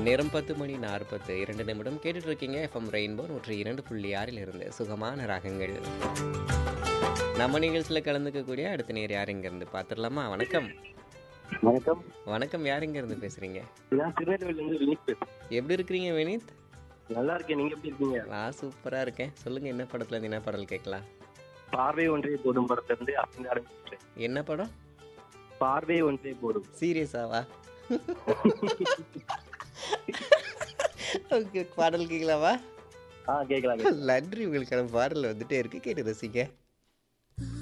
நேரம் பத்து மணி நாற்பத்து இரண்டு நிமிடம் கேட்டுட்டு இருக்கீங்க எஃப்எம் ரெயின்போ நூற்றி இரண்டு புள்ளி ஆறில் இருந்து சுகமான ராகங்கள் நம்ம நிகழ்ச்சியில் கலந்துக்கக்கூடிய அடுத்த நேர் யார் இருந்து பார்த்துடலாமா வணக்கம் வணக்கம் வணக்கம் யார் இருந்து பேசுறீங்க நான் திருநெல்வேலியிலிருந்து வினித் பேசுறேன் எப்படி இருக்கிறீங்க வினித் நல்லா இருக்கேன் நீங்க எப்படி இருக்கீங்க நான் சூப்பரா இருக்கேன் சொல்லுங்க என்ன படத்துல இருந்து என்ன பாடல் கேட்கலாம் பார்வை ஒன்றே போதும் படத்துல இருந்து அப்படின்னு ஆரம்பிச்சிட்டேன் என்ன படம் பார்வை ஒன்றே போதும் சீரியஸாவா ஓகே பாடல் கேட்கலாமா ஆ கேட்கலாம் நன்றி உங்களுக்கான பாடல் வந்துட்டே இருக்கு கேட்டு ரசிங்க